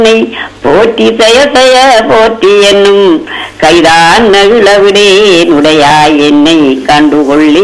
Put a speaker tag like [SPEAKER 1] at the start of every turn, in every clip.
[SPEAKER 1] உன்னை போற்றி செய செய போற்றி என்னும் கைதான் நகிழவிடேன் உடையாய் என்னை கண்டுகொள்ளே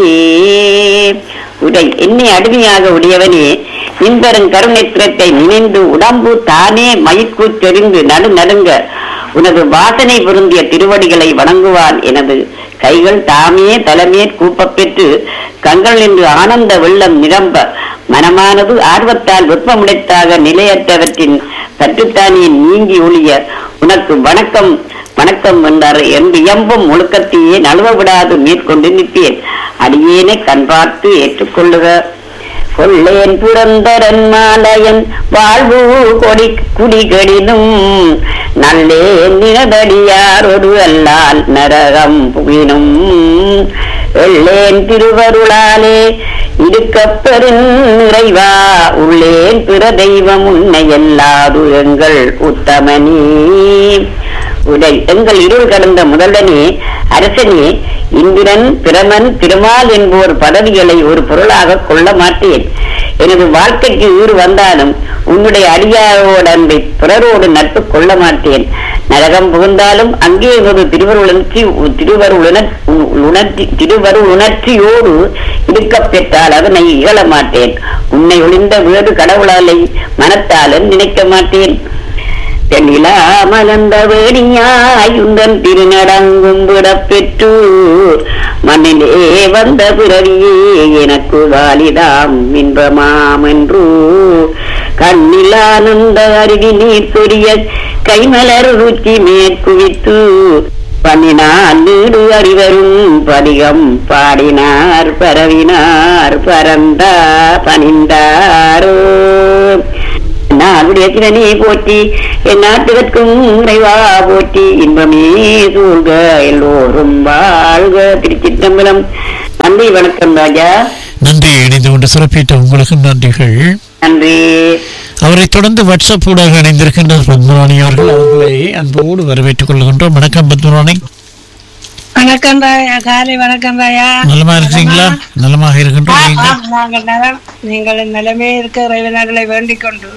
[SPEAKER 1] உடை என்னை அடிமையாக உடையவனே நின்பெரும் கருணைத்திரத்தை நினைந்து உடம்பு தானே மயிர்கூற்றெறிந்து நடு நடுங்க உனது வாசனை பொருந்திய திருவடிகளை வணங்குவான் எனது கைகள் தாமே தலைமேற் கூப்பப் பெற்று கண்கள் என்று ஆனந்த வெள்ளம் நிரம்ப மனமானது ஆர்வத்தால் வெப்பமுடைத்தாக நிலையற்றவற்றின் பற்றுத்தானே நீங்கி ஒழிய உனக்கு வணக்கம் வணக்கம் என்றார் என்று இயம்பும் ஒழுக்கத்தையே நழுவ விடாது மேற்கொண்டு நிற்பேன் அடியேனை கண் பார்த்து ஏற்றுக்கொள்ளுக கொள்ளேன் புரந்தரன் மாலையன் வாழ்வு கொடி குடிகடினும் நல்லேன் நினதடியார் ஒரு அல்லால் நரகம் புகினும் எள்ளேன் திருவருளாலே இருக்கப்பெருன் நிறைவா உள்ளேன் பிற தெய்வம் உன்னை எல்லாது எங்கள் உத்தமனே உடை எங்கள் இருள் கடந்த முதல்வனே அரசனே இந்திரன் பிரமன் திருமால் என்போர் பதவிகளை ஒரு பொருளாக கொள்ள மாட்டேன் எனது வாழ்க்கைக்கு ஊர் வந்தாலும் உன்னுடைய அடியாரோட அன்பை பிறரோடு நட்பு கொள்ள மாட்டேன் நரகம் புகுந்தாலும் அங்கே ஒரு திருவருணர்ச்சி திருவருள் உணர்ச்சி திருவருள் உணர்ச்சியோடு இருக்கப் பெற்றால் அதனை இகழ மாட்டேன் உன்னை ஒளிந்த வேறு கடவுளாலை மனத்தாலும் நினைக்க மாட்டேன் தெளிலா மலர்ந்த வேணியாயுந்தன் திருநடங்கும் விடப்பெற்று மண்ணிலே வந்த பிறவியே எனக்கு வாலிதாம் இன்பமாம் என்று கண்ணில் ஆனந்த அருவி நீர் சொரிய கைமலர் ருச்சி மேற்குவித்து பண்ணினார் நீடு அறிவரும் பதிகம் பாடினார் பரவினார் பரந்தா பணிந்தாரோ நாளுடைய சிவனே போற்றி என் நாட்டுகற்கும் இறைவா போற்றி இன்பமே சூழ்க எல்லோரும் வாழ்க திருச்சிற்றம்பலம் நன்றி வணக்கம் ராஜா
[SPEAKER 2] நன்றி இணைந்து கொண்டு சிறப்பித்த உங்களுக்கு நன்றிகள்
[SPEAKER 1] நன்றி
[SPEAKER 2] அவரைத் தொடர்ந்து வாட்ஸ்அப் ஊடாக இணைந்திருக்கின்ற பத்மராணி அவர்கள் அவர்களை அன்போடு வரவேற்றுக் கொள்கின்றோம் வணக்கம் பத்மராணி
[SPEAKER 3] வணக்கம் ராயா காலை வணக்கம் ராயா
[SPEAKER 2] நலமா இருக்கீங்களா நலமாக இருக்கின்றோம்
[SPEAKER 3] ஆ,
[SPEAKER 2] நீங்கள்
[SPEAKER 3] ஆ, நாங்கள் நலம் நீங்கள் நிலைமை இருக்க இறைவனர்களை வேண்டிக் கொண்டு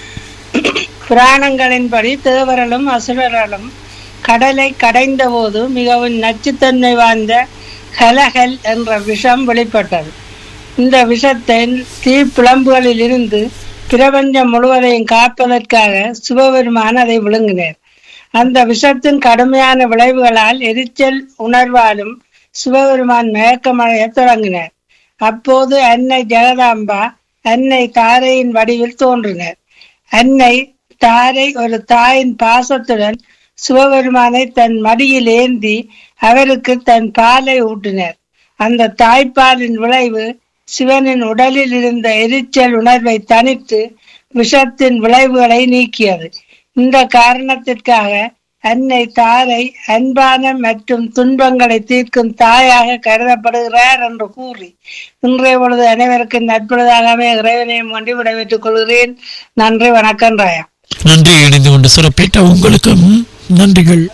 [SPEAKER 3] புராணங்களின்படி தேவரலும் அசுரர்களும் கடலை கடைந்த போது மிகவும் நச்சுத்தன்மை வாய்ந்த ஹலஹல் என்ற விஷம் வெளிப்பட்டது இந்த விஷத்தின் தீப்பிழம்புகளில் இருந்து பிரபஞ்சம் முழுவதையும் காப்பதற்காக சிவபெருமான் அதை விழுங்கினார் அந்த விஷத்தின் கடுமையான விளைவுகளால் எரிச்சல் உணர்வாலும் சிவபெருமான் மயக்கமடையத் தொடங்கினார் அப்போது அன்னை ஜெகதாம்பா அன்னை தாரையின் வடிவில் தோன்றினர் அன்னை தாரை ஒரு தாயின் பாசத்துடன் சிவபெருமானை தன் மடியில் ஏந்தி அவருக்கு தன் பாலை ஊட்டினர் அந்த தாய்ப்பாலின் விளைவு சிவனின் உடலில் இருந்த எரிச்சல் உணர்வை தணித்து விஷத்தின் விளைவுகளை நீக்கியது இந்த காரணத்திற்காக அன்னை தாரை அன்பான மற்றும் துன்பங்களை தீர்க்கும் தாயாக கருதப்படுகிறார் என்று கூறி இன்றைய பொழுது அனைவருக்கும் நட்புறதாகவே இறைவனையும் ஒன்றி விடைபெற்றுக் கொள்கிறேன் நன்றி வணக்கம் ராயா
[SPEAKER 2] நன்றி இணைந்து கொண்டு சிறப்பித்த உங்களுக்கும் நன்றிகள்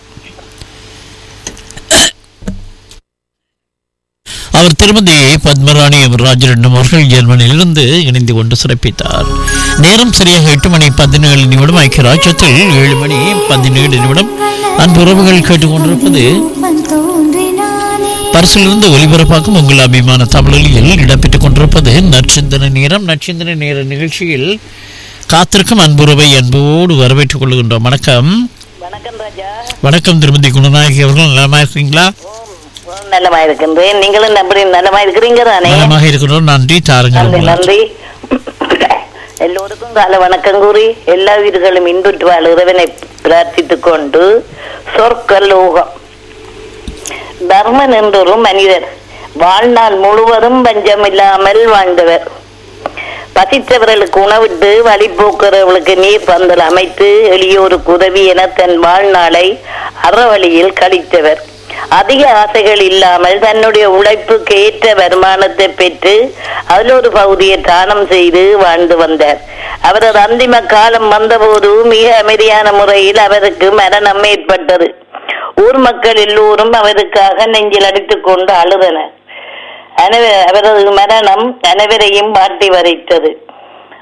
[SPEAKER 2] அவர் திருமதி பத்மராணி ராஜரட்னம் அவர்கள் ஜெர்மனியிலிருந்து இணைந்து கொண்டு சிறப்பித்தார் நேரம் சரியாக எட்டு மணி பதினேழு நிமிடம் ஐக்கிய ராஜ்யத்தில் ஏழு மணி பதினேழு நிமிடம் அன்பு உறவுகள் கேட்டுக்கொண்டிருப்பது பரிசிலிருந்து ஒலிபரப்பாக்கும் உங்கள் அபிமான தமிழில் இடம்பெற்றுக் கொண்டிருப்பது நற்சிந்தனை நேரம் நற்சிந்தனை நேர நிகழ்ச்சியில் காத்திருக்கும் அன்புறவை அன்போடு வரவேற்றுக் கொள்கின்றோம் வணக்கம்
[SPEAKER 1] வணக்கம் ராஜா
[SPEAKER 2] வணக்கம் திருமதி குணநாயகி அவர்கள் நலமா இருக்கீங்களா
[SPEAKER 1] நலமா இருக்கின்றேன் நீங்களும் அப்படி நலமா இருக்கிறீங்க தானே
[SPEAKER 2] நலமாக இருக்கிறோம் நன்றி தாருங்கள்
[SPEAKER 1] நன்றி
[SPEAKER 2] உங்களை.
[SPEAKER 1] நன்றி எல்லோருக்கும் கால வணக்கம் கூறி எல்லா உயிர்களும் இன்புற்று வாழ் இறைவனை பிரார்த்தித்துக் கொண்டு சொற்கலோகம் தர்மன் என்றொரு மனிதர் வாழ்நாள் முழுவதும் பஞ்சமில்லாமல் வாழ்ந்தவர் பசித்தவர்களுக்கு உணவிட்டு வழி போக்குறவர்களுக்கு நீர் பந்தல் அமைத்து எளியோருக்கு உதவி என தன் வாழ்நாளை அறவழியில் கழித்தவர் அதிக ஆசைகள் இல்லாமல் தன்னுடைய உழைப்புக்கு ஏற்ற வருமானத்தை பெற்று அதில் ஒரு பகுதியை தானம் செய்து வாழ்ந்து வந்தார் அவரது அந்திம காலம் வந்தபோது மிக அமைதியான முறையில் அவருக்கு மரணம் ஏற்பட்டது ஊர் மக்கள் எல்லோரும் அவருக்காக நெஞ்சில் அடித்துக் கொண்டு அழுதனர் அனைவ- அவரது மரணம் அனைவரையும் வாட்டி வரைத்தது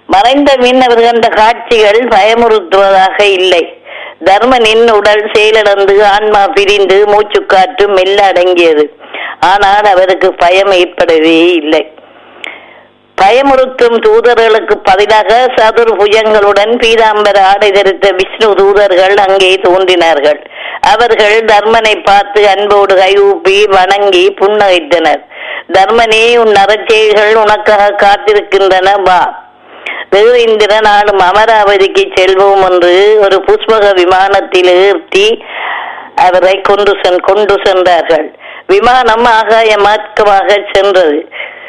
[SPEAKER 1] மறைந்த பின் அவர் கண்ட காட்சிகள் பயமுறுத்துவதாக இல்லை தர்மனின் உடல் செயலிழந்து ஆன்மா பிரிந்து மூச்சுக்காற்று மெல்ல அடங்கியது ஆனால் அவருக்கு பயம் ஏற்படவே இல்லை பயமுறுத்தும் தூதர்களுக்கு பதிலாக சதுர் புஜங்களுடன் பீதாம்பர ஆடை தரித்த விஷ்ணு தூதர்கள் அங்கே தோன்றினார்கள் அவர்கள் தர்மனை பார்த்து அன்போடு கையூப்பி வணங்கி புன்னகைத்தனர் தர்மனே உன் நரச்செய்கள் உனக்காக காத்திருக்கின்றன வா தேவேந்திர நாளும் அமராவதிக்கு செல்வோம் என்று ஒரு புஷ்பக விமானத்தில் ஏற்றி அவரை கொண்டு சென் கொண்டு சென்றார்கள் விமானம் ஆகாய மார்க்கமாக சென்றது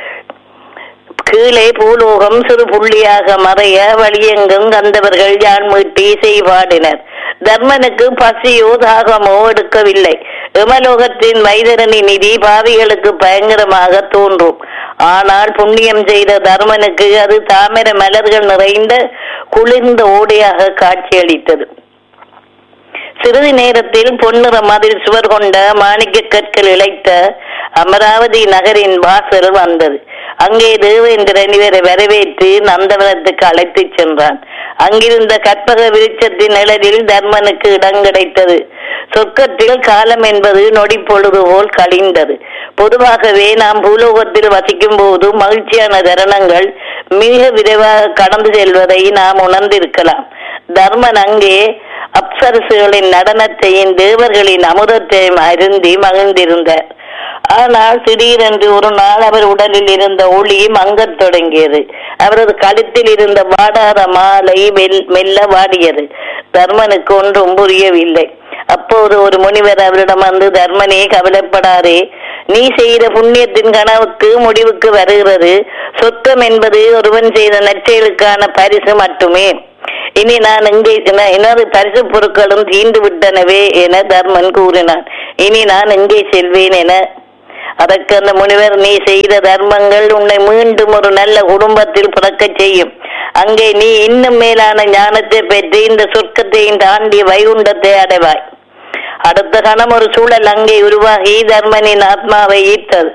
[SPEAKER 1] கீழே பூலோகம் சிறு புள்ளியாக மறைய வழியெங்கும் கந்தவர்கள் யாழ் மீட்டி இசை பாடினர் தர்மனுக்கு பசியோ தாகமோ எடுக்கவில்லை எமலோகத்தின் வைதரணி நிதி பாவிகளுக்கு பயங்கரமாக தோன்றும் ஆனால் புண்ணியம் செய்த தர்மனுக்கு அது தாமரை மலர்கள் நிறைந்த குளிர்ந்த ஓடையாக காட்சியளித்தது சிறிது நேரத்தில் பொன்னிற மதில் சுவர் கொண்ட மாணிக்க கற்கள் இழைத்த அமராவதி நகரின் வாசல் வந்தது அங்கே தேவேந்திரன் இவரை வரவேற்று நந்தவனத்துக்கு அழைத்துச் சென்றான் அங்கிருந்த கற்பக விருட்சத்தின் நிழலில் தர்மனுக்கு இடம் கிடைத்தது சொர்க்கத்தில் காலம் என்பது நொடி பொழுது போல் கழிந்தது பொதுவாகவே நாம் பூலோகத்தில் வசிக்கும் போது மகிழ்ச்சியான தருணங்கள் மிக விரைவாக கடந்து செல்வதை நாம் உணர்ந்திருக்கலாம் தர்மன் அங்கே அப்சரசுகளின் நடனத்தையும் தேவர்களின் அமுதத்தையும் அருந்தி மகிழ்ந்திருந்தார் ஆனால் திடீரென்று ஒரு நாள் அவர் உடலில் இருந்த ஒளி மங்கத் தொடங்கியது அவரது கழுத்தில் இருந்த வாடாத மாலை மெல் மெல்ல வாடியது தர்மனுக்கு ஒன்றும் புரியவில்லை அப்போது ஒரு முனிவர் அவரிடம் வந்து தர்மனே கவலைப்படாதே நீ செய்த புண்ணியத்தின் கனவுக்கு முடிவுக்கு வருகிறது சொத்தம் என்பது ஒருவன் செய்த நற்செயலுக்கான பரிசு மட்டுமே இனி நான் இங்கே என- எனது பரிசு பொருட்களும் தீண்டு விட்டனவே என தர்மன் கூறினான் இனி நான் எங்கே செல்வேன் என அதற்கு அந்த முனிவர் நீ செய்த தர்மங்கள் உன்னை மீண்டும் ஒரு நல்ல குடும்பத்தில் பிறக்கச் செய்யும் அங்கே நீ இன்னும் மேலான ஞானத்தை பெற்று இந்த சொர்க்கத்தையும் தாண்டி வைகுண்டத்தை அடைவாய் அடுத்த கணம் ஒரு சூழல் அங்கே உருவாகி தர்மனின் ஆத்மாவை ஈர்த்தது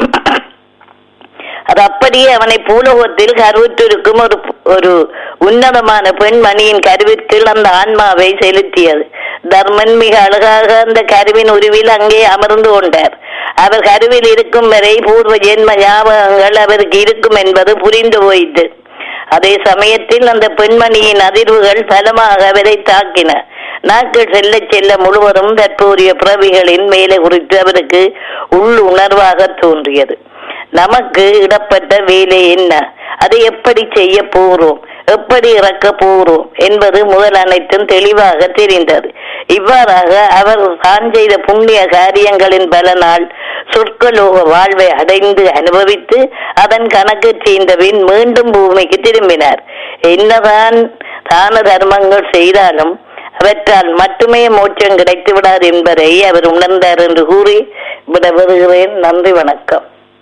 [SPEAKER 1] அது அப்படியே அவனை பூலோகத்தில் கருவுற்றிருக்கும் ஒரு ஒரு உன்னதமான பெண்மணியின் கருவிற்குள் அந்த ஆன்மாவை செலுத்தியது தர்மன் மிக அழகாக அந்த கருவின் உருவில் அங்கே அமர்ந்து கொண்டார் அவர் கருவில் இருக்கும் வரை பூர்வ ஜென்ம ஞாபகங்கள் அவருக்கு இருக்கும் என்பது புரிந்து போயிற்று அதே சமயத்தில் அந்த பெண்மணியின் அதிர்வுகள் பலமாக அவரை தாக்கின நாட்கள் செல்ல செல்ல முழுவதும் தற்போதைய பிறவிகளின் மேலே குறித்து அவருக்கு உள் உணர்வாக தோன்றியது நமக்கு இடப்பட்ட வேலை என்ன அதை எப்படி செய்ய போகிறோம் எப்படி இறக்க போகிறோம் என்பது முதல் அனைத்தும் தெளிவாக தெரிந்தது இவ்வாறாக அவர் தான் செய்த புண்ணிய காரியங்களின் பலனால் சொற்கலோக வாழ்வை அடைந்து அனுபவித்து அதன் கணக்கு செய்தபின் மீண்டும் பூமிக்கு திரும்பினார் என்னதான் தான தர்மங்கள் செய்தாலும் அவற்றால் மட்டுமே மோட்சம் கிடைத்து விடாது என்பதை அவர் உணர்ந்தார் என்று கூறி விடவிடுகிறேன் நன்றி வணக்கம்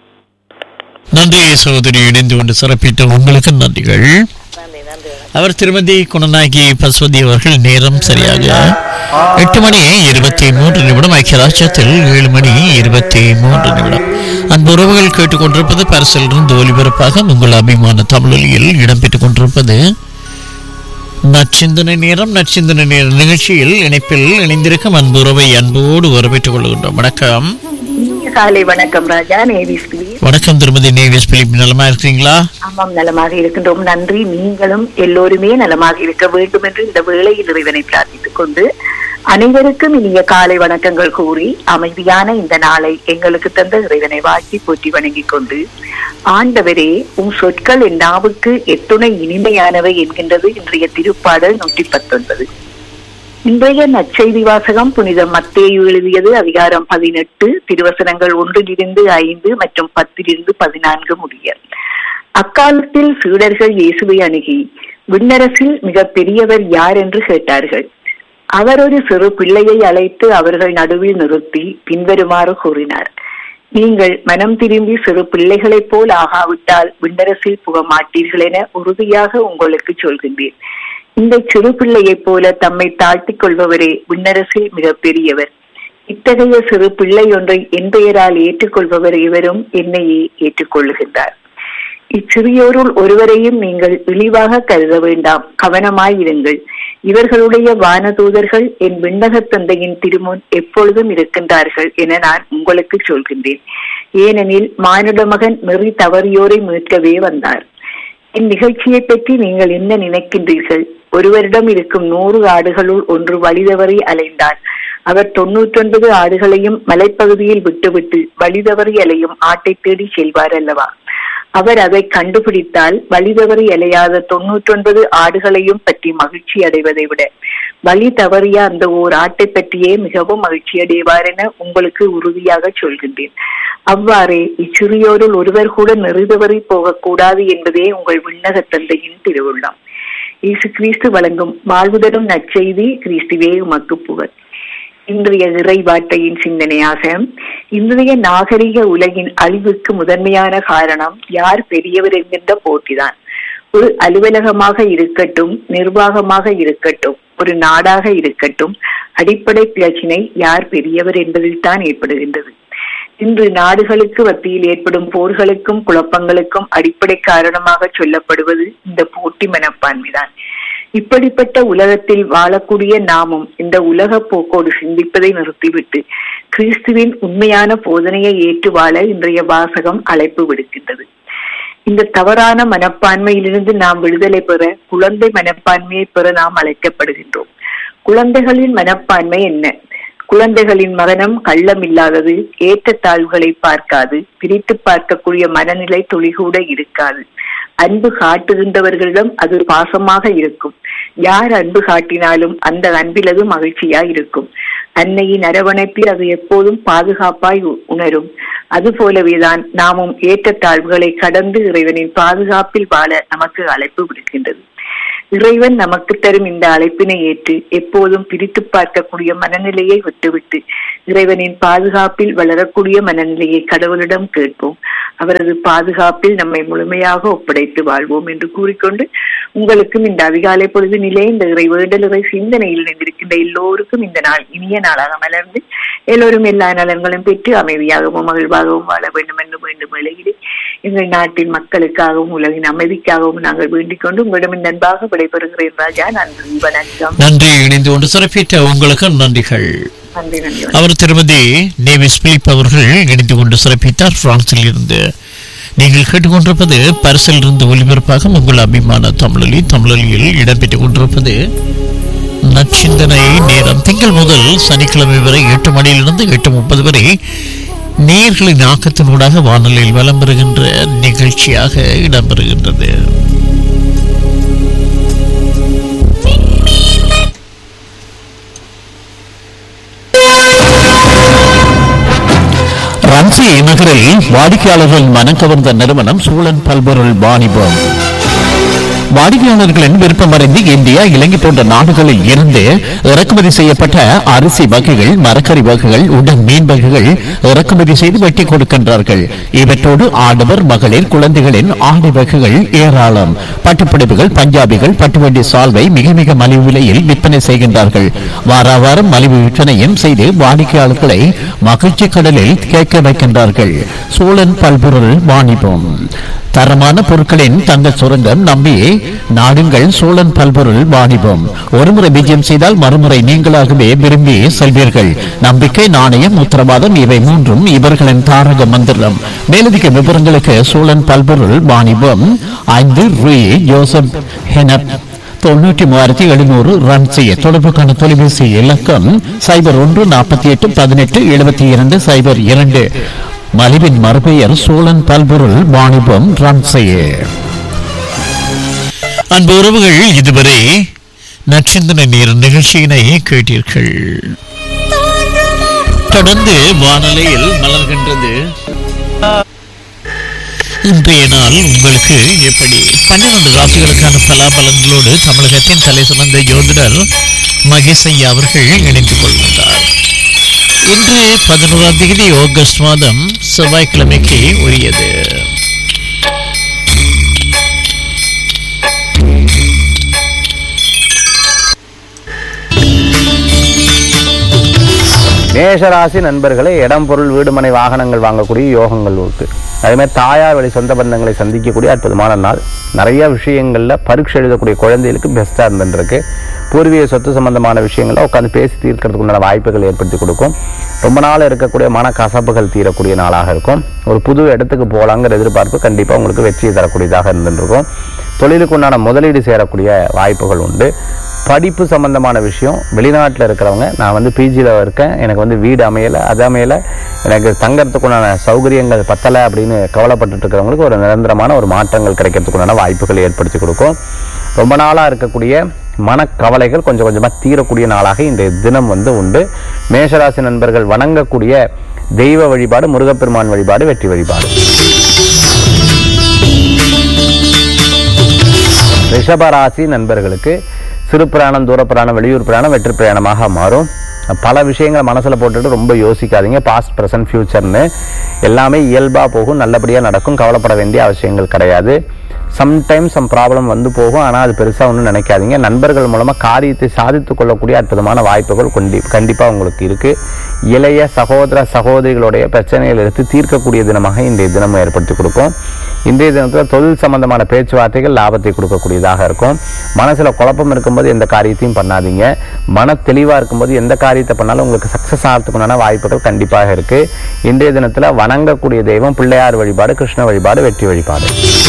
[SPEAKER 2] நன்றி சகோதரி இணைந்து கொண்டு சிறப்பித்த உங்களுக்கு நன்றிகள்
[SPEAKER 1] நன்றி நன்றி வணக்கம்
[SPEAKER 2] அவர் திருமதி குணநாயகி பசுவதி அவர்கள் நேரம் சரியாக எட்டு மணி இருபத்தி மூன்று நிமிடம் ஐக்கிய ராஜ்யத்தில் ஏழு மணி இருபத்தி மூன்று நிமிடம் அன்பு உறவுகள் கேட்டுக்கொண்டிருப்பது பரிசிலிருந்து ஒலிபரப்பாக உங்கள் அபிமான தமிழொலியில் இடம்பெற்றுக் கொண்டிருப்பது நச்சிந்தனை நேரம் நச்சிந்தனை நேர நிகழ்ச்சியில் இணைப்பில் இணைந்திருக்கும் அன்பு உறவை அன்போடு வரவேற்றுக் கொள்கின்றோம் வணக்கம்
[SPEAKER 4] காலை வணக்கம் ராஜா நேவிஸ் பிலீஸ்
[SPEAKER 2] வணக்கம் திருமதி நேவிஸ் பிலிப் நலமா இருக்கிறீங்களா
[SPEAKER 4] ஆமாம் நலமாக இருக்கின்றோம் நன்றி நீங்களும் எல்லோருமே நலமாக இருக்க வேண்டும் என்று இந்த வேளையில் இறைவனை பிரார்த்தித்துக் கொண்டு அனைவருக்கும் இனிய காலை வணக்கங்கள் கூறி அமைதியான இந்த நாளை எங்களுக்கு தந்த இறைவனை வாழ்த்தி போற்றி வணங்கிக் கொண்டு ஆண்டவரே உம் சொற்கள் என் நாவுக்கு எத்துணை இனிமையானவை என்கின்றது இன்றைய திருப்பாடல் நூற்றி பத்தொன்பது இன்றைய நற்செய்தி வாசகம் புனித மத்தேயு எழுதியது அதிகாரம் பதினெட்டு திருவசனங்கள் ஒன்றிலிருந்து ஐந்து மற்றும் பத்திலிருந்து பதினான்கு முடிய அக்காலத்தில் சீடர்கள் இயேசுவை அணுகி விண்ணரசில் மிக பெரியவர் யார் என்று கேட்டார்கள் அவர் ஒரு சிறு பிள்ளையை அழைத்து அவர்கள் நடுவில் நிறுத்தி பின்வருமாறு கூறினார் நீங்கள் மனம் திரும்பி சிறு பிள்ளைகளைப் போல் ஆகாவிட்டால் விண்ணரசில் புக மாட்டீர்கள் என உறுதியாக உங்களுக்கு சொல்கின்றேன் இந்த சிறு பிள்ளையைப் போல தம்மை தாழ்த்திக் கொள்பவரே விண்ணரசில் மிக பெரியவர் இத்தகைய சிறு பிள்ளை ஒன்றை என் பெயரால் ஏற்றுக்கொள்பவர் இவரும் என்னையே ஏற்றுக்கொள்ளுகின்றார் இச்சிறியோருள் ஒருவரையும் நீங்கள் இழிவாக கருத வேண்டாம் கவனமாயிருங்கள் இவர்களுடைய வானதூதர்கள் என் விண்ணகத் தந்தையின் திருமுன் எப்பொழுதும் இருக்கின்றார்கள் என நான் உங்களுக்கு சொல்கின்றேன் ஏனெனில் மானுட மகன் நெறி தவறியோரை மீட்கவே வந்தார் இந்நிகழ்ச்சியை பற்றி நீங்கள் என்ன நினைக்கின்றீர்கள் ஒருவரிடம் இருக்கும் நூறு ஆடுகளுள் ஒன்று வழிதவறி அலைந்தார் அவர் தொன்னூற்றொன்பது ஆடுகளையும் மலைப்பகுதியில் விட்டுவிட்டு வழிதவறி அலையும் ஆட்டை தேடி செல்வார் அல்லவா அவர் அதை கண்டுபிடித்தால் வழிதவறி அலையாத தொன்னூற்றொன்பது ஆடுகளையும் பற்றி மகிழ்ச்சி அடைவதை விட வழி தவறிய அந்த ஓர் ஆட்டை பற்றியே மிகவும் மகிழ்ச்சி அடைவார் என உங்களுக்கு உறுதியாக சொல்கின்றேன் அவ்வாறே இச்சிறியோரில் ஒருவர் கூட நெறிதவறி போகக்கூடாது என்பதே உங்கள் விண்ணக தந்தையின் திருவுள்ளம் இயேசு கிறிஸ்து வழங்கும் வாழ்வுதரும் நற்செய்தி கிறிஸ்துவே உமக்கு புகழ் இன்றைய இறைவார்த்தையின் சிந்தனையாக இன்றைய நாகரிக உலகின் அழிவுக்கு முதன்மையான காரணம் யார் பெரியவர் என்கின்ற போட்டிதான் ஒரு அலுவலகமாக இருக்கட்டும் நிர்வாகமாக இருக்கட்டும் ஒரு நாடாக இருக்கட்டும் அடிப்படை பிரச்சினை யார் பெரியவர் என்பதில் தான் ஏற்படுகின்றது இன்று நாடுகளுக்கு மத்தியில் ஏற்படும் போர்களுக்கும் குழப்பங்களுக்கும் அடிப்படை காரணமாக சொல்லப்படுவது இந்த போட்டி மனப்பான்மைதான் இப்படிப்பட்ட உலகத்தில் வாழக்கூடிய நாமும் இந்த உலக போக்கோடு சிந்திப்பதை நிறுத்திவிட்டு கிறிஸ்துவின் உண்மையான போதனையை ஏற்று வாழ இன்றைய வாசகம் அழைப்பு விடுக்கின்றது இந்த தவறான மனப்பான்மையிலிருந்து நாம் விடுதலை பெற குழந்தை மனப்பான்மையை பெற நாம் அழைக்கப்படுகின்றோம் குழந்தைகளின் மனப்பான்மை என்ன குழந்தைகளின் மகனம் கள்ளம் இல்லாதது ஏற்ற தாழ்வுகளை பார்க்காது பிரித்து பார்க்கக்கூடிய மனநிலை துளிகூட இருக்காது அன்பு காட்டுகின்றவர்களிடம் அது பாசமாக இருக்கும் யார் அன்பு காட்டினாலும் அந்த அன்பில் அது மகிழ்ச்சியா இருக்கும் அன்னையின் அரவணைப்பில் அது எப்போதும் பாதுகாப்பாய் உ- உணரும் அது போலவேதான் நாமும் ஏற்றத்தாழ்வுகளை கடந்து இறைவனின் பாதுகாப்பில் வாழ நமக்கு அழைப்பு விடுக்கின்றது இறைவன் நமக்கு தரும் இந்த அழைப்பினை ஏற்று எப்போதும் பிரித்து பார்க்கக்கூடிய மனநிலையை விட்டுவிட்டு இறைவனின் பாதுகாப்பில் வளரக்கூடிய மனநிலையை கடவுளிடம் கேட்போம் அவரது பாதுகாப்பில் நம்மை முழுமையாக ஒப்படைத்து வாழ்வோம் என்று கூறிக்கொண்டு உங்களுக்கும் இந்த அதிகாலை பொழுதினிலே இந்த இறை வேண்டல் இறை சிந்தனையில் இணைந்திருக்கின்ற எல்லோருக்கும் இந்த நாள் இனிய நாளாக மலர்ந்து எல்லோரும் எல்லா நலன்களும் பெற்று அமைதியாகவும் மகிழ்வாகவும் வாழ வேண்டும் என்று வேண்டும் வேளையிலே எங்கள் நாட்டின் மக்களுக்காகவும் உலகின் அமைதிக்காகவும் நாங்கள் வேண்டிக் கொண்டு உங்களிடம் இந்த அன்பாக விடைபெறுகிறேன் ராஜா நன்றி வணக்கம்
[SPEAKER 2] நன்றி இணைந்து கொண்டு சிறப்பித்த உங்களுக்கு நன்றிகள்
[SPEAKER 4] நன்றி நன்றி
[SPEAKER 2] அவர் திருமதி நேவிஸ் பிலிப் அவர்கள் இணைந்து கொண்டு சிறப்பித்தார் பிரான்சில் இருந்து நீங்கள் கேட்டுக்கொண்டிருப்பது பரிசில் இருந்து ஒலிபரப்பாக உங்கள் அபிமான தமிழொலி தமிழொலியில் இடம்பெற்றுக் கொண்டிருப்பது நச்சிந்தனை நேரம் திங்கள் முதல் சனிக்கிழமை வரை எட்டு மணியிலிருந்து எட்டு முப்பது வரை நேர்களின் ஆக்கத்தினூடாக வானொலியில் வலம் பெறுகின்ற நிகழ்ச்சியாக இடம்பெறுகின்றது ரன்சி நகரில் வாடிக்கையாளர்கள் மனம் கவர்ந்த நிறுவனம் சூழன் பல்பொருள் வாணிபம் வாடிக்கையாளர்களின் விருப்பமறிந்து இந்தியா இலங்கை போன்ற நாடுகளில் இருந்து இறக்குமதி செய்யப்பட்ட அரிசி வகைகள் மரக்கறி வகைகள் உடன் மீன் வகைகள் இறக்குமதி செய்து வெட்டி கொடுக்கின்றார்கள் இவற்றோடு ஆடவர் மகளிர் குழந்தைகளின் ஆடை வகைகள் ஏராளம் பட்டுப்பிடிப்புகள் பஞ்சாபிகள் பட்டுவண்டி சால்வை மிக மிக மலிவு விலையில் விற்பனை செய்கின்றார்கள் வார வாரம் மலிவு விற்பனையும் செய்து வாடிக்கையாளர்களை மகிழ்ச்சி கடலில் கேட்க வைக்கின்றார்கள் சோழன் பல்பொருள் வாணிபம் தரமான பொருட்களின் தங்க சுரங்கம் நம்பி நாடுங்கள் சோழன் பல்பொருள் வாணிபம் ஒருமுறை விஜயம் செய்தால் மறுமுறை நீங்களாகவே விரும்பி செல்வீர்கள் நம்பிக்கை நாணயம் உத்தரவாதம் இவை மூன்றும் இவர்களின் தாரக மந்திரம் மேலதிக விவரங்களுக்கு சோழன் பல்பொருள் வாணிபம் ஐந்து ரூ ஜோசப் ஹெனப் தொண்ணூற்றி மூவாயிரத்தி எழுநூறு ரன் செய்ய தொடர்புக்கான தொலைபேசி இலக்கம் சைபர் ஒன்று நாற்பத்தி எட்டு பதினெட்டு எழுபத்தி இரண்டு சைபர் இரண்டு மலிவின் மறுபெயர் சோழன் பல்பொருள் வாணிபம் ரன் செய்ய அன்பு உறவுகள் இதுவரை நச்சிந்தனை நீர் நிகழ்ச்சியினை கேட்டீர்கள் தொடர்ந்து வானொலியில் மலர்கின்றது இன்றைய நாள் உங்களுக்கு எப்படி பன்னிரண்டு ராசிகளுக்கான பலாபலன்களோடு தமிழகத்தின் தலை சிறந்த ஜோதிடர் மகேஷ் ஐயா அவர்கள் இணைந்து கொள்கின்றார் இன்று பதினோராம் தேதி ஆகஸ்ட் மாதம் செவ்வாய்க்கிழமைக்கு உரியது
[SPEAKER 5] மேஷராசி நண்பர்களே இடம் பொருள் வீடுமனை வாகனங்கள் வாங்கக்கூடிய யோகங்கள் இருக்கு அதே மாதிரி தாயார் வழி சொந்த பந்தங்களை சந்திக்கக்கூடிய அற்புதமான நாள் நிறைய விஷயங்களில் பரீட்சை எழுதக்கூடிய குழந்தைகளுக்கு பெஸ்ட்டாக இருந்துருக்கு பூர்வீக சொத்து சம்பந்தமான விஷயங்களை உட்காந்து பேசி தீர்க்கறதுக்கு உண்டான வாய்ப்புகள் ஏற்படுத்தி கொடுக்கும் ரொம்ப நாள் இருக்கக்கூடிய மன கசப்புகள் தீரக்கூடிய நாளாக இருக்கும் ஒரு புது இடத்துக்கு போகலாங்கிற எதிர்பார்ப்பு கண்டிப்பாக உங்களுக்கு வெற்றியை தரக்கூடியதாக இருந்துருக்கும் தொழிலுக்கு உண்டான முதலீடு சேரக்கூடிய வாய்ப்புகள் உண்டு படிப்பு சம்பந்தமான விஷயம் வெளிநாட்டில் இருக்கிறவங்க நான் வந்து பிஜியில் இருக்கேன் எனக்கு வந்து வீடு அமையலை அது அமையலை எனக்கு தங்கறதுக்குண்டான சௌகரியங்கள் பத்தலை அப்படின்னு கவலைப்பட்டுட்டு இருக்கிறவங்களுக்கு ஒரு நிரந்தரமான ஒரு மாற்றங்கள் கிடைக்கிறதுக்குண்டான வாய்ப்புகள் ஏற்படுத்தி கொடுக்கும் ரொம்ப நாளாக இருக்கக்கூடிய மனக்கவலைகள் கொஞ்சம் கொஞ்சமாக தீரக்கூடிய நாளாக இந்த தினம் வந்து உண்டு மேஷராசி நண்பர்கள் வணங்கக்கூடிய தெய்வ வழிபாடு முருகப்பெருமான் வழிபாடு வெற்றி வழிபாடு ரிஷபராசி நண்பர்களுக்கு சிறு பிரயாணம் தூர பிரயாணம் வெளியூர் பிரயாணம் வெற்றி பிரயாணமாக மாறும் பல விஷயங்களை மனசில் போட்டுட்டு ரொம்ப யோசிக்காதீங்க பாஸ்ட் ப்ரெசன்ட் ஃபியூச்சர்னு எல்லாமே இயல்பாக போகும் நல்லபடியாக நடக்கும் கவலைப்பட வேண்டிய அவசியங்கள் கிடையாது சம்டைம்ஸ் சம் ப்ராப்ளம் வந்து போகும் ஆனால் அது பெருசாக ஒன்றும் நினைக்காதீங்க நண்பர்கள் மூலமாக காரியத்தை சாதித்து கொள்ளக்கூடிய அற்புதமான வாய்ப்புகள் கொண்டி கண்டிப்பாக உங்களுக்கு இருக்குது இளைய சகோதர சகோதரிகளுடைய பிரச்சனைகள் எடுத்து தீர்க்கக்கூடிய தினமாக இன்றைய தினம் ஏற்படுத்தி கொடுக்கும் இன்றைய தினத்தில் தொழில் சம்பந்தமான பேச்சுவார்த்தைகள் லாபத்தை கொடுக்கக்கூடியதாக இருக்கும் மனசில் குழப்பம் இருக்கும்போது எந்த காரியத்தையும் பண்ணாதீங்க மன தெளிவாக இருக்கும்போது எந்த காரியத்தை பண்ணாலும் உங்களுக்கு சக்ஸஸ் ஆகிறதுக்குண்டான வாய்ப்புகள் கண்டிப்பாக இருக்கு இன்றைய தினத்தில் வணங்கக்கூடிய தெய்வம் பிள்ளையார் வழிபாடு கிருஷ்ண வழிபாடு வெற்றி வழிபாடு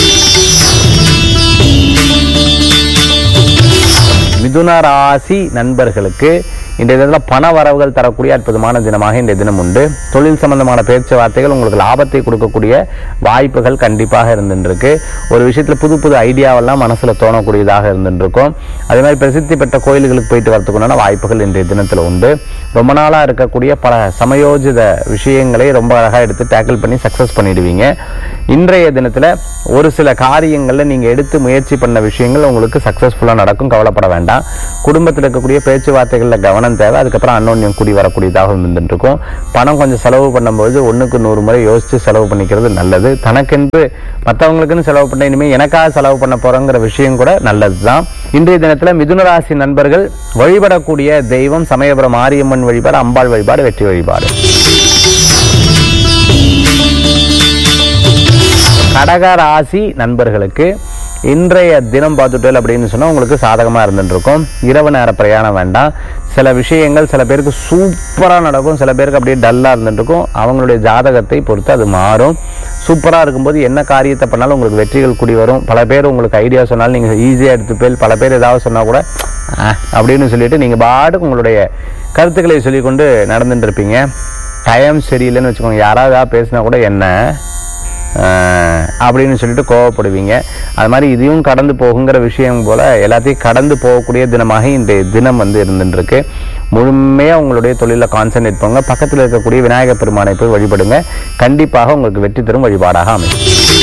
[SPEAKER 5] மிதுன ராசி நண்பர்களுக்கு இன்றைய தினத்தில் பண வரவுகள் தரக்கூடிய அற்புதமான தினமாக இன்றைய தினம் உண்டு தொழில் சம்பந்தமான பேச்சுவார்த்தைகள் உங்களுக்கு லாபத்தை கொடுக்கக்கூடிய வாய்ப்புகள் கண்டிப்பாக இருந்துருக்கு ஒரு விஷயத்தில் புது புது ஐடியாவெல்லாம் மனசில் தோணக்கூடியதாக இருந்துருக்கும் அதே மாதிரி பிரசித்தி பெற்ற கோயில்களுக்கு போயிட்டு வரதுக்குண்டான வாய்ப்புகள் இன்றைய தினத்தில் உண்டு ரொம்ப நாளாக இருக்கக்கூடிய பல சமயோஜித விஷயங்களை ரொம்ப அழகாக எடுத்து டேக்கிள் பண்ணி சக்ஸஸ் பண்ணிடுவீங்க இன்றைய தினத்தில் ஒரு சில காரியங்களில் நீங்கள் எடுத்து முயற்சி பண்ண விஷயங்கள் உங்களுக்கு சக்ஸஸ்ஃபுல்லாக நடக்கும் கவலைப்பட வேண்டாம் குடும்பத்தில் இருக்கக்கூடிய பேச்சுவார்த்தைகளில் கவனம் தேவை அதுக்கப்புறம் அன்னோன்யம் கூடி வரக்கூடியதாக இருந்துருக்கும் பணம் கொஞ்சம் செலவு பண்ணும்போது ஒன்றுக்கு நூறு முறை யோசித்து செலவு பண்ணிக்கிறது நல்லது தனக்கென்று மற்றவங்களுக்குன்னு செலவு பண்ண இனிமேல் எனக்காக செலவு பண்ண போகிறோங்கிற விஷயம் கூட நல்லது தான் இன்றைய தினத்தில் மிதுனராசி நண்பர்கள் வழிபடக்கூடிய தெய்வம் சமயபுரம் மாரியம்மன் வழிபாடு அம்பாள் வழிபாடு வெற்றி வழிபாடு கடக ராசி நண்பர்களுக்கு இன்றைய தினம் பார்த்துட்டோம் அப்படின்னு சொன்னால் உங்களுக்கு சாதகமாக இருந்துருக்கும் இரவு நேர பிரயாணம் வேண்டாம் சில விஷயங்கள் சில பேருக்கு சூப்பராக நடக்கும் சில பேருக்கு அப்படியே டல்லாக இருந்துருக்கும் அவங்களுடைய ஜாதகத்தை பொறுத்து அது மாறும் சூப்பராக இருக்கும்போது என்ன காரியத்தை பண்ணாலும் உங்களுக்கு வெற்றிகள் கூடி வரும் பல பேர் உங்களுக்கு ஐடியா சொன்னாலும் நீங்கள் ஈஸியாக எடுத்துப்பேல் பல பேர் ஏதாவது சொன்னால் கூட "ஆ" அப்படின்னு சொல்லிட்டு நீங்கள் பாட்டுக்கு உங்களுடைய கருத்துக்களை சொல்லிக்கொண்டு நடந்துட்டு இருப்பீங்க டைம் சரியில்லைன்னு வச்சுக்கோங்க யாராவது ஏதாவது பேசினா கூட என்ன ஆஹ் அப்படின்னு சொல்லிட்டு கோவப்படுவீங்க அது மாதிரி இதையும் கடந்து போகுங்கிற விஷயம் போல எல்லாத்தையும் கடந்து போகக்கூடிய தினமாக இந்த தினம் வந்து இருந்துருக்கு முழுமையாக உங்களுடைய தொழிலில் கான்சென்ட்ரேட் பண்ணுங்க பக்கத்தில் இருக்கக்கூடிய விநாயகர் பெருமானை போய் வழிபடுங்க கண்டிப்பாக உங்களுக்கு வெற்றி தரும் வழிபாடாக அமையும்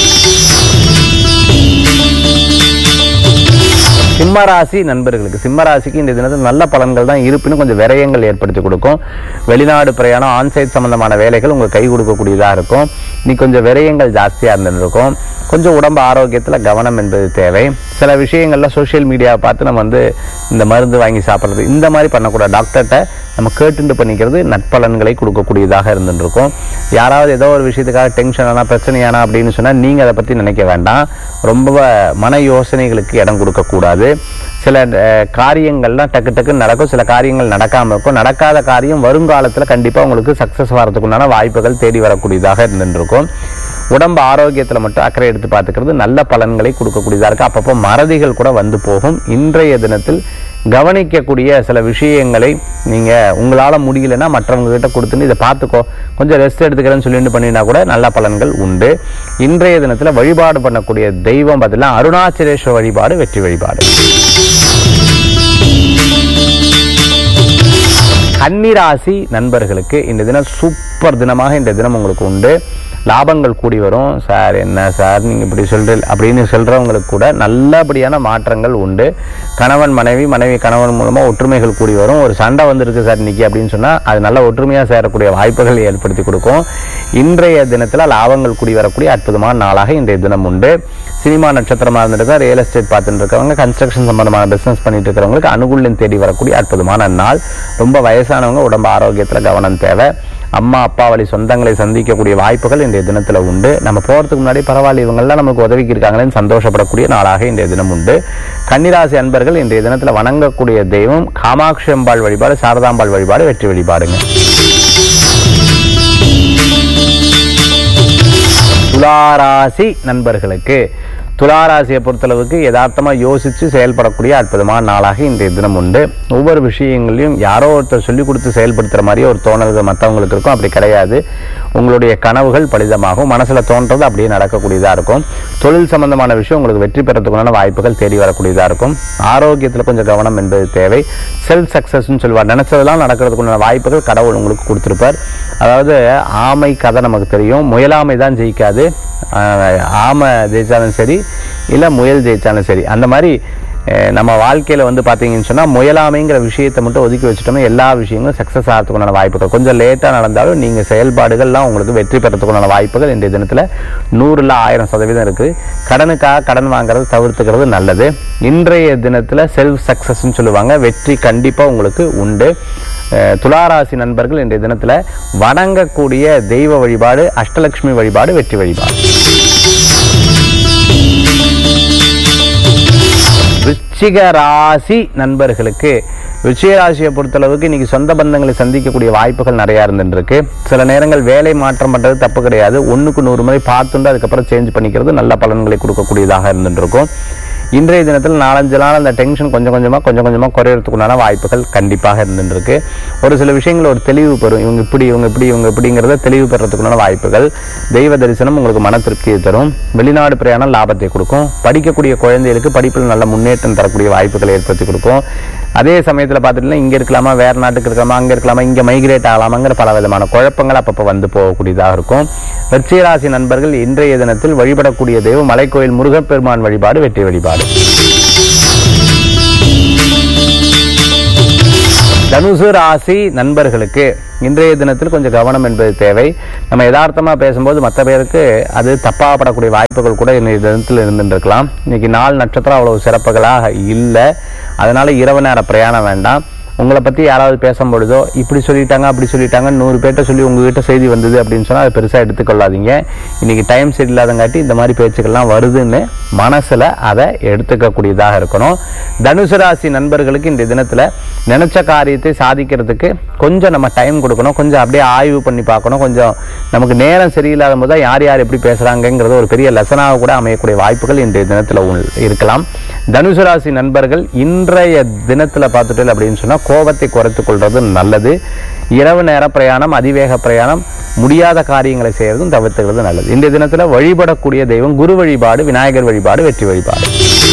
[SPEAKER 5] சிம்மராசி நண்பர்களுக்கு சிம்மராசிக்கு இந்த தினத்தில் நல்ல பலன்கள் தான் இருப்பினும் கொஞ்சம் விரயங்கள் ஏற்படுத்தி கொடுக்கும் வெளிநாடு பிரயாணம் ஆன்சைட் சம்பந்தமான வேலைகள் உங்களுக்கு கை கொடுக்கக்கூடியதாக இருக்கும் நீ கொஞ்சம் விரயங்கள் ஜாஸ்தியாக இருந்துருக்கும் கொஞ்சம் உடம்பு ஆரோக்கியத்தில் கவனம் என்பது தேவை சில விஷயங்கள்ல சோஷியல் மீடியாவை பார்த்து நம்ம வந்து இந்த மருந்து வாங்கி சாப்பிட்றது இந்த மாதிரி பண்ணக்கூடாது டாக்டர்கிட்ட நம்ம கேட்டுண்டு பண்ணிக்கிறது நட்பலன்களை கொடுக்கக்கூடியதாக இருந்துருக்கும் யாராவது ஏதோ ஒரு விஷயத்துக்காக டென்ஷன் ஆனா பிரச்சனையானா அப்படின்னு சொன்னால் நீங்கள் அதை பற்றி நினைக்க வேண்டாம் ரொம்ப மன யோசனைகளுக்கு இடம் கொடுக்கக்கூடாது சில அஹ், காரியங்கள்லாம் டக்கு டக்குன்னு நடக்கும் சில காரியங்கள் நடக்காமல் இருக்கும் நடக்காத காரியம் வருங்காலத்தில் கண்டிப்பாக உங்களுக்கு சக்ஸஸ் வரதுக்குண்டான வாய்ப்புகள் தேடி வரக்கூடியதாக இருந்துருக்கும் உடம்பு ஆரோக்கியத்தில் மட்டும் அக்கறை எடுத்து பார்த்துக்கிறது நல்ல பலன்களை கொடுக்கக்கூடியதாக இருக்குது அப்பப்போ மறதிகள் கூட வந்து போகும் இன்றைய தினத்தில் கவனிக்கக்கூடிய சில விஷயங்களை நீங்கள் உங்களால் முடியலன்னா மற்றவங்க கிட்ட கொடுத்துன்னு இதை பார்த்துக்கோ கொஞ்சம் ரெஸ்ட் எடுத்துக்கிறேன்னு சொல்லிட்டு பண்ணினா கூட நல்ல பலன்கள் உண்டு இன்றைய தினத்தில் வழிபாடு பண்ணக்கூடிய தெய்வம் பார்த்தீங்கன்னா அருணாச்சலேஸ்வர வழிபாடு வெற்றி வழிபாடு கன்னிராசி நண்பர்களுக்கு இந்த தினம் சூப்பர் தினமாக இந்த தினம் உங்களுக்கு உண்டு லாபங்கள் கூடி வரும் சார் என்ன சார் நீங்கள் இப்படி சொல்கிறீங்க அப்படின்னு சொல்கிறவங்களுக்கு கூட நல்லபடியான மாற்றங்கள் உண்டு கணவன் மனைவி மனைவி கணவன் மூலமாக ஒற்றுமைகள் கூடி வரும் ஒரு சண்டை வந்திருக்கு சார் இன்னைக்கு அப்படின்னு சொன்னால் அது நல்ல ஒற்றுமையாக சேரக்கூடிய வாய்ப்புகள் ஏற்படுத்தி கொடுக்கும் இன்றைய தினத்தில் லாபங்கள் கூடி வரக்கூடிய அற்புதமான நாளாக இன்றைய தினம் உண்டு சினிமா நட்சத்திரமா இருந்திருக்கா ரியல் எஸ்டேட் பார்த்துட்டு இருக்கவங்க கன்ஸ்ட்ரக்ஷன் சம்பந்தமான பிசினஸ் பண்ணிட்டு இருக்கிறவங்களுக்கு அனுகூல்யம் தேடி வரக்கூடிய அற்புதமான நாள் ரொம்ப வயசானவங்க உடம்பு ஆரோக்கியத்துல கவனம் தேவை அம்மா அப்பா வழி சொந்தங்களை சந்திக்கக்கூடிய வாய்ப்புகள் இன்றைய தினத்துல உண்டு நம்ம போறதுக்கு முன்னாடி பரவாயில்ல இவங்கெல்லாம் நமக்கு உதவிக்கு இருக்காங்களேன்னு சந்தோஷப்படக்கூடிய நாளாக இன்றைய தினம் உண்டு கன்னிராசி அன்பர்கள் இன்றைய தினத்துல வணங்கக்கூடிய தெய்வம் காமாட்சி அம்பாள் வழிபாடு சாரதாம்பாள் வழிபாடு வெற்றி வழிபாடுங்க துளாராசி நண்பர்களுக்கு துளாராசியை பொறுத்தளவுக்கு யதார்த்தமா யோசிச்சு செயல்படக்கூடிய அற்புதமான நாளாக இன்றைய தினம் உண்டு ஒவ்வொரு விஷயங்களையும் யாரோ ஒருத்தர் சொல்லி கொடுத்து செயல்படுத்துற மாதிரியே ஒரு தோணல்கள் மற்றவங்களுக்கு இருக்கும் அப்படி கிடையாது உங்களுடைய கனவுகள் பலிதமாகும் மனசுல தோன்றது அப்படியே நடக்கக்கூடியதா இருக்கும் தொழில் சம்பந்தமான விஷயம் உங்களுக்கு வெற்றி பெறத்துக்குண்டான வாய்ப்புகள் தேடி வரக்கூடியதா இருக்கும் ஆரோக்கியத்துல கொஞ்சம் கவனம் என்பது தேவை செல்ஃப் சக்சஸ்ன்னு சொல்லுவார் நினைச்சதெல்லாம் நடக்கிறதுக்குண்டான வாய்ப்புகள் கடவுள் உங்களுக்கு கொடுத்திருப்பார் அதாவது ஆமை கதை நமக்கு தெரியும் முயலாமை தான் ஜெயிக்காது ஆஹ் ஆமை ஜெயிச்சாலும் சரி இல்லை முயல் ஜெயிச்சாலும் சரி அந்த மாதிரி அஹ் நம்ம வாழ்க்கையில வந்து பாத்தீங்கன்னு சொன்னா முயலாமைங்கிற விஷயத்தை மட்டும் ஒதுக்கி வச்சுட்டோம்னா எல்லா விஷயங்களும் சக்சஸ் ஆகிறதுக்குண்டான வாய்ப்புகள் கொஞ்சம் லேட்டா நடந்தாலும் நீங்க செயல்பாடுகள்லாம் உங்களுக்கு வெற்றி பெறத்துக்குண்டான வாய்ப்புகள் இன்றைய தினத்துல நூறுல ஆயிரம் சதவீதம் இருக்கு கடனுக்காக கடன் வாங்குறது தவிர்த்துக்கிறது நல்லது இன்றைய தினத்துல செல்ஃப் சக்சஸ்ன்னு சொல்லுவாங்க வெற்றி கண்டிப்பா உங்களுக்கு உண்டு அஹ் துளாராசி நண்பர்கள் இன்றைய தினத்துல வணங்கக்கூடிய தெய்வ வழிபாடு அஷ்டலட்சுமி வழிபாடு வெற்றி வழிபாடு விருச்சிக ராசி நண்பர்களுக்கு விருச்சிக ராசியை பொறுத்தளவுக்கு இன்னைக்கு சொந்த பந்தங்களை சந்திக்கக்கூடிய வாய்ப்புகள் நிறைய இருந்துருக்கு சில நேரங்கள் வேலை மாற்றம் பண்றது தப்பு கிடையாது ஒண்ணுக்கு நூறு முறை பார்த்துண்டு அதுக்கப்புறம் சேஞ்ச் பண்ணிக்கிறது நல்ல பலன்களை கொடுக்கக்கூடியதாக இருந்துட்டு இருக்கும் இன்றைய தினத்தில் நாலஞ்சு நாள் அந்த டென்ஷன் கொஞ்சம் கொஞ்சமா கொஞ்சம் கொஞ்சமா குறையறதுக்குண்டான வாய்ப்புகள் கண்டிப்பாக இருந்துட்டு இருக்கு ஒரு சில விஷயங்கள் ஒரு தெளிவு பெறும் இவங்க இப்படி இவங்க இப்படி இவங்க இப்படிங்கிறத தெளிவு பெறத்துக்குண்டான வாய்ப்புகள் தெய்வ தரிசனம் உங்களுக்கு மன திருப்தியை தரும் வெளிநாடு பிரயாணம் லாபத்தை கொடுக்கும் படிக்கக்கூடிய குழந்தைகளுக்கு படிப்பில் நல்ல முன்னேற்றம் தரக்கூடிய வாய்ப்புகளை ஏற்படுத்தி கொடுக்கும் அதே சமயத்துல பார்த்துட்டுனா இங்க இருக்கலாமா வேற நாட்டுக்கு இருக்கலாமா அங்க இருக்கலாமா இங்க மைக்ரேட் ஆகலாமாங்கிற பல விதமான குழப்பங்கள் அப்பப்போ வந்து போகக்கூடியதாக இருக்கும் விருச்சிகராசி நண்பர்கள் இன்றைய தினத்தில் வழிபடக்கூடிய தெய்வம் மலைக்கோயில் முருகப்பெருமான் வழிபாடு வெற்றி வழிபாடு தனுசு ராசி நண்பர்களுக்கு இன்றைய தினத்தில் கொஞ்சம் கவனம் என்பது தேவை நம்ம யதார்த்தமா பேசும்போது மற்ற பேருக்கு அது தப்பாகப்படக்கூடிய வாய்ப்புகள் கூட இன்றைய தினத்தில் இருந்துருக்கலாம் இன்னைக்கு நாள் நட்சத்திரம் அவ்வளவு சிறப்புகளாக இல்லை அதனால இரவு நேர பிரயாணம் வேண்டாம் உங்களை பத்தி யாராவது பேசும் பொழுதோ இப்படி சொல்லிட்டாங்க அப்படி சொல்லிட்டாங்க நூறு பேர்ட்ட சொல்லி உங்ககிட்ட செய்தி வந்தது அப்படின்னு சொன்னா அதை பெருசா எடுத்துக்கொள்ளாதீங்க இன்னைக்கு டைம் சரியில்லாதங்காட்டி இந்த மாதிரி பேச்சுக்கள்லாம் வருதுன்னு மனசுல அதை எடுத்துக்கக்கூடியதாக இருக்கணும் தனுசு ராசி நண்பர்களுக்கு இந்த தினத்துல நினைச்ச காரியத்தை சாதிக்கிறதுக்கு கொஞ்சம் நம்ம டைம் கொடுக்கணும் கொஞ்சம் அப்படியே ஆய்வு பண்ணி பார்க்கணும் கொஞ்சம் நமக்கு நேரம் சரியில்லாத போது தான் யார் யார் எப்படி பேசுறாங்கங்கிறது ஒரு பெரிய லெசனாக கூட அமையக்கூடிய வாய்ப்புகள் இன்றைய தினத்துல உள்- இருக்கலாம் தனுசு ராசி நண்பர்கள் இன்றைய தினத்துல பார்த்துட்டு அப்படின்னு சொன்னா கோபத்தை குறைத்துக் கொள்றது நல்லது இரவு நேர பிரயாணம் அதிவேக பிரயாணம் முடியாத காரியங்களை செய்யறதும் தவிர்த்துக்கிறது நல்லது இன்றைய தினத்துல வழிபடக்கூடிய தெய்வம் குரு வழிபாடு விநாயகர் வழிபாடு வெற்றி வழிபாடு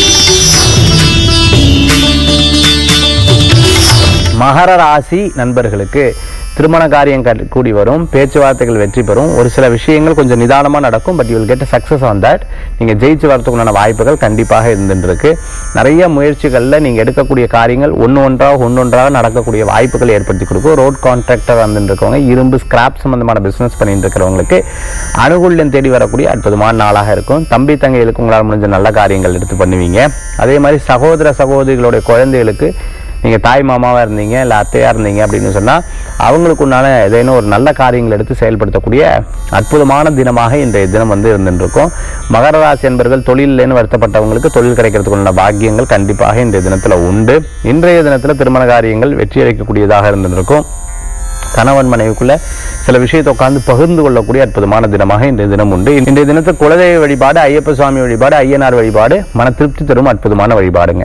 [SPEAKER 5] மகர ராசி நண்பர்களுக்கு திருமண காரியம் கட்- கூடி வரும் பேச்சுவார்த்தைகள் வெற்றி பெறும் ஒரு சில விஷயங்கள் கொஞ்சம் நிதானமா நடக்கும் but you will get success on that நீங்க ஜெயிச்சு வரதுக்குண்டான வாய்ப்புகள் கண்டிப்பாக இருந்துட்டு இருக்கு நிறைய முயற்சிகள்ல நீங்க எடுக்கக்கூடிய காரியங்கள் ஒன்று ஒன்றாக ஒன்றொன்றாக நடக்கக்கூடிய வாய்ப்புகள் ஏற்படுத்தி கொடுக்கும் ரோட் கான்ட்ராக்டர் வந்துட்டு இருக்கவங்க இரும்பு ஸ்கிராப் சம்பந்தமான பிசினஸ் பண்ணிட்டு இருக்கிறவங்களுக்கு அனுகூல்யம் தேடி வரக்கூடிய அற்புதமான நாளாக இருக்கும் தம்பி தங்கைகளுக்கு உங்களால் முடிஞ்ச நல்ல காரியங்கள் எடுத்து பண்ணுவீங்க அதே மாதிரி சகோதர சகோதரிகளுடைய குழந்தைகளுக்கு நீங்க தாய் மாமாவா இருந்தீங்க இல்ல அத்தையா இருந்தீங்க அப்படின்னு சொன்னா அவங்களுக்கு உண்டான ஏதேனும் ஒரு நல்ல காரியங்கள் எடுத்து செயல்படுத்தக்கூடிய அற்புதமான தினமாக இன்றைய தினம் வந்து இருந்துட்டு இருக்கும் மகர ராசி என்பர்கள் தொழிலேன்னு வருத்தப்பட்டவங்களுக்கு தொழில் கிடைக்கிறதுக்குள்ள பாக்கியங்கள் கண்டிப்பாக இன்றைய தினத்துல உண்டு இன்றைய தினத்துல திருமண காரியங்கள் வெற்றி அளிக்கக்கூடியதாக இருந்துட்டு இருக்கும் கணவன் மனைவிக்குள்ள சில விஷயத்தை உட்கார்ந்து பகிர்ந்து கொள்ளக்கூடிய அற்புதமான தினமாக இன்றைய தினம் உண்டு இன்றைய தினத்து குலதெய்வ வழிபாடு ஐயப்ப சுவாமி வழிபாடு ஐயனார் வழிபாடு மன திருப்தி தரும் அற்புதமான வழிபாடுங்க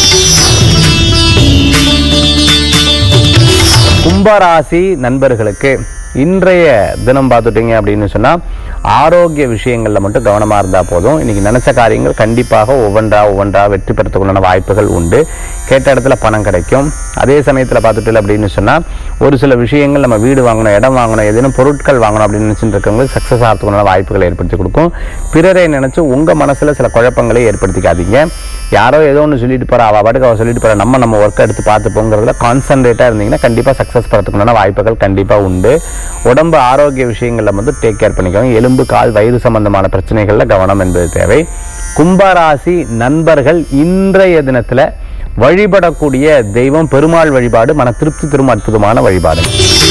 [SPEAKER 5] கும்பராசி நண்பர்களுக்கு இன்றைய தினம் பார்த்துட்டீங்க அப்படின்னு சொன்னா ஆரோக்கிய விஷயங்கள்ல மட்டும் கவனமா இருந்தா போதும் இன்னைக்கு நினைச்ச காரியங்கள் கண்டிப்பாக ஒவ்வொன்றா ஒவ்வொன்றா வெற்றி பெறத்துக்குள்ளான வாய்ப்புகள் உண்டு கேட்ட இடத்துல பணம் கிடைக்கும் அதே சமயத்துல பார்த்துட்டு அப்படின்னு சொன்னா ஒரு சில விஷயங்கள் நம்ம வீடு வாங்கணும் இடம் வாங்கணும் ஏதேனும் பொருட்கள் வாங்கணும் அப்படின்னு நினைச்சிட்டு இருக்கவங்களுக்கு சக்சஸ் ஆகிறதுக்குள்ள வாய்ப்புகளை ஏற்படுத்தி கொடுக்கும் பிறரை நினைச்சு உங்க மனசுல சில குழப்பங்களை ஏற்படுத்திக்காதீங்க யாரோ ஏதோ ஒன்று சொல்லிட்டு போறா அவ பாட்டுக்கு அவ சொல்லிட்டு போறா நம்ம நம்ம ஒர்க் எடுத்து பார்த்துப்போங்கிறதுல கான்சன்ட்ரேட்டா இருந்தீங்கன்னா கண்டிப்பா சக்சஸ் பெறத்துக்குண்டான வாய்ப்புகள் கண்டிப்பா உண்டு உடம்பு ஆரோக்கிய விஷயங்கள்ல வந்து டேக் கேர் பண்ணிக்கோங்க எலும்பு கால் வயிறு சம்பந்தமான பிரச்சனைகள்ல கவனம் என்பது தேவை கும்பராசி நண்பர்கள் இன்றைய தினத்துல வழிபடக்கூடிய தெய்வம் பெருமாள் வழிபாடு மன திருப்தி தரும் அற்புதமான வழிபாடு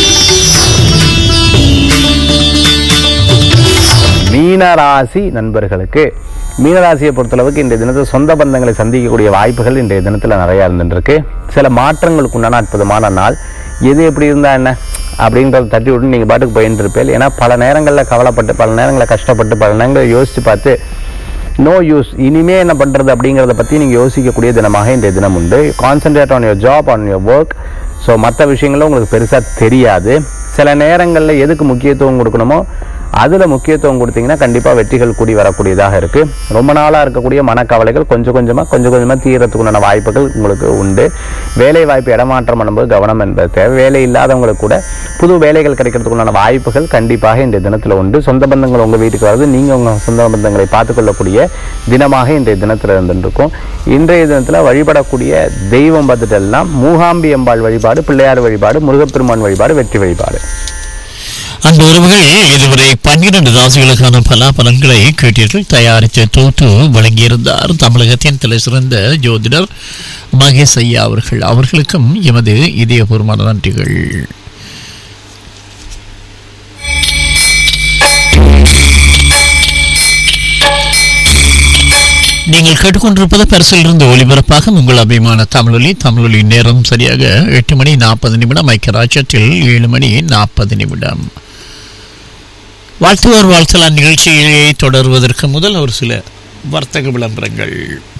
[SPEAKER 5] மீனராசி நண்பர்களுக்கு மீனராசியை பொறுத்தளவுக்கு இன்றைய தினத்தில் சொந்த பந்தங்களை சந்திக்கக்கூடிய வாய்ப்புகள் இன்றைய தினத்தில் நிறைய இருந்துருக்கு சில மாற்றங்களுக்கு உண்டான அற்புதமான நாள் எது எப்படி இருந்தா என்ன அப்படின்றத தட்டி விட்டு நீங்கள் பாட்டுக்கு போயிட்டு இருப்பேன் ஏன்னா பல நேரங்களில் கவலைப்பட்டு பல நேரங்களில் கஷ்டப்பட்டு பல நேரங்களில் யோசித்து பார்த்து நோ யூஸ் இனிமே என்ன பண்ணுறது அப்படிங்கிறத பற்றி நீங்கள் யோசிக்கக்கூடிய தினமாக இன்றைய தினம் உண்டு concentrate on your job on your work so மற்ற விஷயங்களும் உங்களுக்கு பெருசாக தெரியாது சில நேரங்களில் எதுக்கு முக்கியத்துவம் கொடுக்கணுமோ அதில் முக்கியத்துவம் கொடுத்தீங்கன்னா கண்டிப்பாக வெற்றிகள் கூடி வரக்கூடியதாக இருக்குது ரொம்ப நாளாக இருக்கக்கூடிய மனக்கவலைகள் கொஞ்சம் கொஞ்சமாக கொஞ்சம் கொஞ்சமாக தீரத்துக்குண்டான வாய்ப்புகள் உங்களுக்கு உண்டு வேலை வாய்ப்பு இடமாற்றம் பண்ணும்போது கவனம் என்பது தேவை வேலை இல்லாதவங்களுக்கு கூட புது வேலைகள் கிடைக்கிறதுக்குண்டான வாய்ப்புகள் கண்டிப்பாக இந்த தினத்தில் உண்டு சொந்த பந்தங்கள் உங்கள் வீட்டுக்கு வர்றது நீங்கள் உங்கள் சொந்த பந்தங்களை பார்த்துக்கொள்ளக்கூடிய தினமாக இன்றைய தினத்தில் இருந்துருக்கும் இன்றைய தினத்தில் வழிபடக்கூடிய தெய்வம் பார்த்துட்டெல்லாம் மூகாம்பி அம்பாள் வழிபாடு பிள்ளையார் வழிபாடு முருகப்பெருமான் வழிபாடு வெற்றி வழிபாடு
[SPEAKER 2] அன்பு உறவுகள் இதுவரை பன்னிரண்டு ராசிகளுக்கான பலாபலன்களை கேட்டீர்கள் தயாரித்து தொகுத்து வழங்கியிருந்தார் தமிழகத்தின் தலை சிறந்த ஜோதிடர் மகேஷ் ஐயா அவர்கள் அவர்களுக்கும் எமது இதயபூர்வமான நன்றிகள் நீங்கள் கேட்டுக்கொண்டிருப்பது பரிசிலிருந்து ஒளிபரப்பாக உங்கள் அபிமான தமிழொலி தமிழொலி நேரம் சரியாக எட்டு மணி நாற்பது நிமிடம் ஐக்கியராட்சத்தில் ஏழு மணி நாற்பது நிமிடம் வாழ்த்துவார் வாழ்த்தலாம் நிகழ்ச்சியை தொடர்வதற்கு முதல் ஒரு சில வர்த்தக விளம்பரங்கள்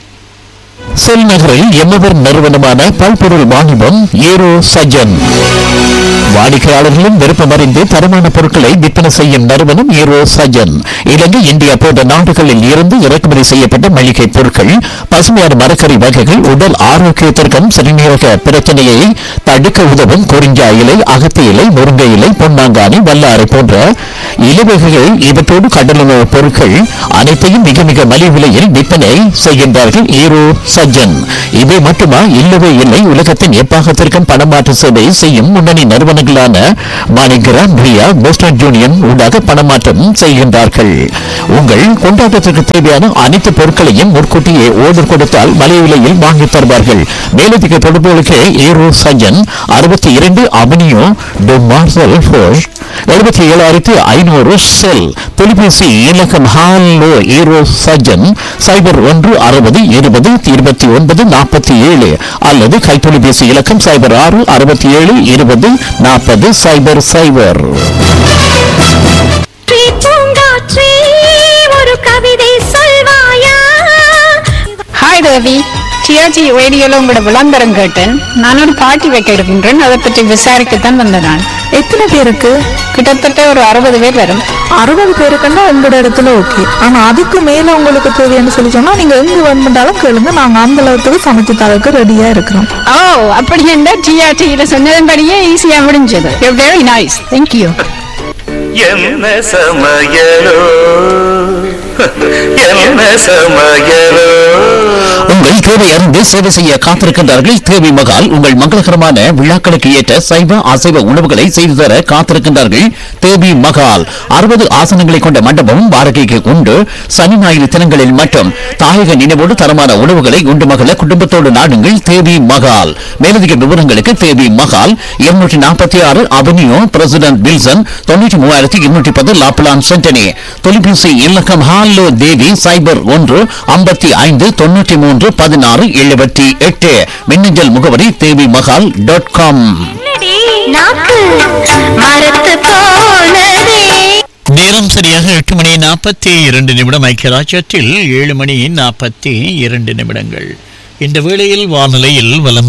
[SPEAKER 2] செல் நகரில் எம்மவர் நிறுவனமான பல்பொருள் வாணிபம் ஏரோ சஜன் வாடிக்கையாளர்களும் விருப்பமறிந்து தரமான பொருட்களை விற்பனை செய்யும் நிறுவனம் ஏரோ சஜன் இலங்கை இந்தியா போன்ற நாடுகளில் இருந்து இறக்குமதி செய்யப்பட்ட மளிகை பொருட்கள் பசுமையான மரக்கறி வகைகள் உடல் ஆரோக்கியத்திற்கும் சிறுநீரக பிரச்சனையை தடுக்க உதவும் குறிஞ்சா இலை அகத்தி இலை முருங்கை இலை பொன்னாங்கானி வல்லாரை போன்ற இலவகைகள் இவற்றோடு கடலுணவு பொருட்கள் அனைத்தையும் மிக மிக மலிவு விலையில் விற்பனை செய்கின்றார்கள் ஈரோ சஜ்ஜன் இவை மட்டுமா இல்லவே இல்லை உலகத்தின் எப்பாகத்திற்கும் பணமாற்று சேவை செய்யும் முன்னணி நிறுவனங்களான மாணிகிராம் ரியா போஸ்டன் யூனியன் ஊடாக பணமாற்றம் செய்கின்றார்கள் உங்கள் கொண்டாட்டத்திற்கு தேவையான அனைத்து பொருட்களையும் முன்கூட்டியே ஓர்டர் கொடுத்தால் மலிவு விலையில் வாங்கித் தருவார்கள் மேலதிக தொடர்புகளுக்கு ஈரோ சஜ்ஜன் அறுபத்தி இரண்டு அவனியோ டு மார்சல் ஃபோஷ் எழுபத்தி ஏழாயிரத்தி ஐநூறு செல் தொலைபேசி இலக்கம் ஹாலோ ஈரோ சஜன் சைபர் ஒன்று அறுபது இருபது இருபத்தி ஒன்பது நாற்பத்தி ஏழு அல்லது கைத்தொலைபேசி இலக்கம் சைபர் ஆறு அறுபத்தி ஏழு இருபது நாற்பது சைபர் சைபர்
[SPEAKER 6] பூங்காற்றே, பூங்காற்றே, ஒரு கவிதை சொல்வாயா
[SPEAKER 3] ஹாய் தேவி டிஆர்ஜி ரேடியோல உங்களோட விளம்பரம் கேட்டேன் நான் ஒரு பார்ட்டி வைக்க இருக்கின்றேன் அதை பற்றி விசாரிக்கத்தான் வந்த நான்
[SPEAKER 7] எத்தனை பேருக்கு
[SPEAKER 3] கிட்டத்தட்ட ஒரு அறுபது பேர் வரும்
[SPEAKER 7] அறுபது பேருக்குன்னா உங்களோட இடத்துல ஓகே ஆனா அதுக்கு மேல உங்களுக்கு தேவைன்னு சொல்லி சொன்னா நீங்க எங்க வேணுமென்றாலும் கேளுங்க நாங்க அந்த அளவுக்கு சமைச்சு தரக்கு ரெடியா இருக்கிறோம்
[SPEAKER 3] ஓ அப்படி என்ன டிஆர்டியில சொன்னதன்படியே ஈஸியா முடிஞ்சது வெரி நைஸ் தேங்க்யூ
[SPEAKER 8] என்ன சமையலோ என்ன சமையலோ
[SPEAKER 2] உங்கள் தேவை அறிந்து சேவை செய்ய காத்திருக்கின்றார்கள் தேவி மகால் உங்கள் மங்களகரமான விழாக்களுக்கு ஏற்ற சைவ அசைவ உணவுகளை செய்து தர காத்திருக்கின்றார்கள் தேவி மகால் அறுபது ஆசனங்களை கொண்ட மண்டபம் வாடகைக்கு உண்டு சனி ஞாயிறு தினங்களில் மட்டும் தாயக நினைவோடு தரமான உணவுகளை உண்டு மகள குடும்பத்தோடு நாடுங்கள் தேவி மகால் மேலதிக விவரங்களுக்கு தேவி மகால் இருநூற்றி நாற்பத்தி ஆறு அவென்யூ பிரசிடென்ட் வில்சன் தொண்ணூற்றி மூவாயிரத்தி இருநூற்றி பத்து லாப்லான் சென்டனி தொலைபேசி இலக்கம் ஹாலோ தேவி சைபர் ஒன்று ஐம்பத்தி ஐந்து தொண்ணூற்றி மூன்று பதினாறு எழுபத்தி எட்டு மின்னஞ்சல் முகவரி தேவி மகால் டாட் காம்
[SPEAKER 6] நாக்கு மரத்து போனதே
[SPEAKER 2] நேரம் சரியாக எட்டு மணி நாற்பத்தி இரண்டு நிமிடம் ஐக்கியராஜ்யத்தில் ஏழு மணி நாற்பத்தி இரண்டு நிமிடங்கள் இந்த வேளையில் வானிலையில் வலம்